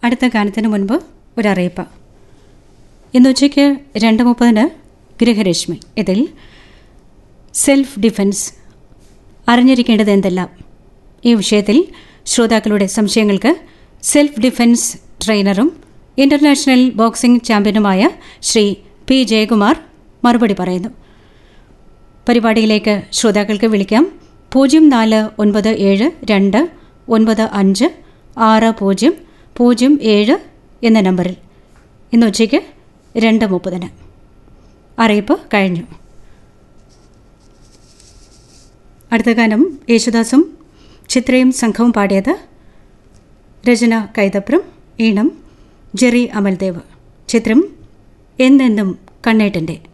അടുത്ത ഗാനത്തിന് മുൻപ് ഒരറിയിപ്പ് ഇന്ന് ഉച്ചയ്ക്ക് രണ്ട് മുപ്പതിന് ഗൃഹരശ്മി ഇതിൽ സെൽഫ് ഡിഫൻസ് അറിഞ്ഞിരിക്കേണ്ടത് എന്തെല്ലാം ഈ വിഷയത്തിൽ ശ്രോതാക്കളുടെ സംശയങ്ങൾക്ക് സെൽഫ് ഡിഫൻസ് ട്രെയിനറും ഇന്റർനാഷണൽ ബോക്സിംഗ് ചാമ്പ്യനുമായ ശ്രീ പി ജയകുമാർ മറുപടി പറയുന്നു പരിപാടിയിലേക്ക് ശ്രോതാക്കൾക്ക് വിളിക്കാം പൂജ്യം നാല് ഒൻപത് ഏഴ് രണ്ട് ഒൻപത് അഞ്ച് ആറ് പൂജ്യം പൂജ്യം ഏഴ് എന്ന നമ്പറിൽ ഇന്ന് ഉച്ചയ്ക്ക് രണ്ട് മുപ്പതിന് അറിയിപ്പ് കഴിഞ്ഞു അടുത്ത ഗാനം യേശുദാസും ചിത്രയും സംഘവും പാടിയത് രചന കൈതപ്രം ഈണം ജെറി അമൽദേവ് ചിത്രം എന്നെന്നും കണ്ണേട്ടൻ്റെ